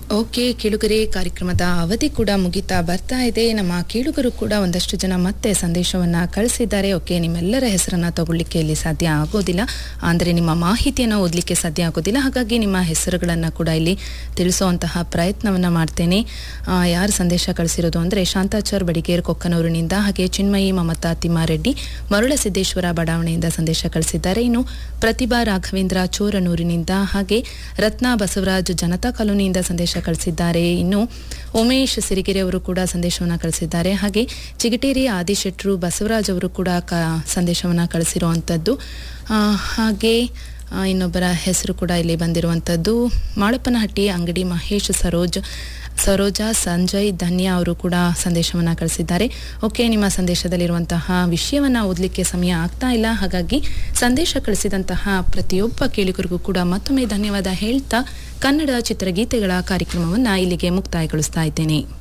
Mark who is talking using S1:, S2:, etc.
S1: okay ಕೇಳುಗರೆ ಕಾರ್ಯಕ್ರಮದ ಅವಧಿ ಕೂಡ ಮುಗಿತಾ ಬರ್ತಾ ಇದೆ ನಮ್ಮ ಕೇಳುಗರು ಕೂಡ ಒಂದಷ್ಟು ಜನ ಮತ್ತೆ ಸಂದೇಶವನ್ನ ಕಳಿಸಿದ್ದಾರೆ ಓಕೆ ನಿಮ್ಮೆಲ್ಲರ ಹೆಸರನ್ನ ತಗೊಳ್ಳಿಕ್ಕೆ ಇಲ್ಲಿ ಸಾಧ್ಯ ಆಗೋದಿಲ್ಲ ಅಂದರೆ ನಿಮ್ಮ ಮಾಹಿತಿಯನ್ನು ಓದಲಿಕ್ಕೆ ಸಾಧ್ಯ ಆಗೋದಿಲ್ಲ ಹಾಗಾಗಿ ನಿಮ್ಮ ಹೆಸರುಗಳನ್ನು ಕೂಡ ಇಲ್ಲಿ ತಿಳಿಸುವಂತಹ ಪ್ರಯತ್ನವನ್ನ ಮಾಡ್ತೇನೆ ಆ, ಯಾರು ಸಂದೇಶ ಕಳಿಸಿರೋದು ಅಂದರೆ ಶಾಂತಾಚಾರ್ ಬಡಿಗೇರ್ ಕೊಕ್ಕನೂರಿನಿಂದ ಹಾಗೆ ಚಿನ್ಮಯಿ ಮಮತಾ ತಿಮ್ಮಾರೆಡ್ಡಿ ಮರುಳಸಿದ್ದೇಶ್ವರ ಬಡಾವಣೆಯಿಂದ ಸಂದೇಶ ಕಳಿಸಿದ್ದಾರೆ ಇನ್ನು ಪ್ರತಿಭಾ ರಾಘವೇಂದ್ರ ಚೋರನೂರಿನಿಂದ ಹಾಗೆ ರತ್ನ ಬಸವರಾಜ್ ಜನತಾ ಕಾಲೋನಿಯಿಂದ ಸಂದೇಶ ಕಳಿಸಿದ್ದಾರೆ ಇನ್ನು ಉಮೇಶ್ ಸಿರಿಗೆರೆ ಅವರು ಕೂಡ ಸಂದೇಶವನ್ನು ಕಳಿಸಿದ್ದಾರೆ ಹಾಗೆ ಚಿಗಟೇರಿ ಆದಿಶೆಟ್ರು ಬಸವರಾಜ್ ಅವರು ಕೂಡ ಕ ಸಂದೇಶವನ್ನು ಕಳಿಸಿರುವಂಥದ್ದು ಆ, ಹಾಗೆ ಆ, ಇನ್ನೊಬ್ಬರ ಹೆಸರು ಕೂಡ ಇಲ್ಲಿ ಬಂದಿರುವಂಥದ್ದು ಮಾಳಪ್ಪನಹಟ್ಟಿ ಅಂಗಡಿ ಮಹೇಶ್ ಸರೋಜ್ ಸರೋಜಾ ಸಂಜಯ್ ಧನ್ಯ ಅವರು ಕೂಡ ಸಂದೇಶವನ್ನು ಕಳಿಸಿದ್ದಾರೆ ಓಕೆ ನಿಮ್ಮ ಸಂದೇಶದಲ್ಲಿರುವಂತಹ ವಿಷಯವನ್ನು ಓದಲಿಕ್ಕೆ ಸಮಯ ಆಗ್ತಾ ಇಲ್ಲ ಹಾಗಾಗಿ ಸಂದೇಶ ಕಳಿಸಿದಂತಹ ಪ್ರತಿಯೊಬ್ಬ ಕೇಳಿಗರಿಗೂ ಕೂಡ ಮತ್ತೊಮ್ಮೆ ಧನ್ಯವಾದ ಹೇಳ್ತಾ ಕನ್ನಡ ಚಿತ್ರಗೀತೆಗಳ ಕಾರ್ಯಕ್ರಮವನ್ನು ಇಲ್ಲಿಗೆ ಮುಕ್ತಾಯಗೊಳಿಸ್ತಾ ಇದ್ದೇನೆ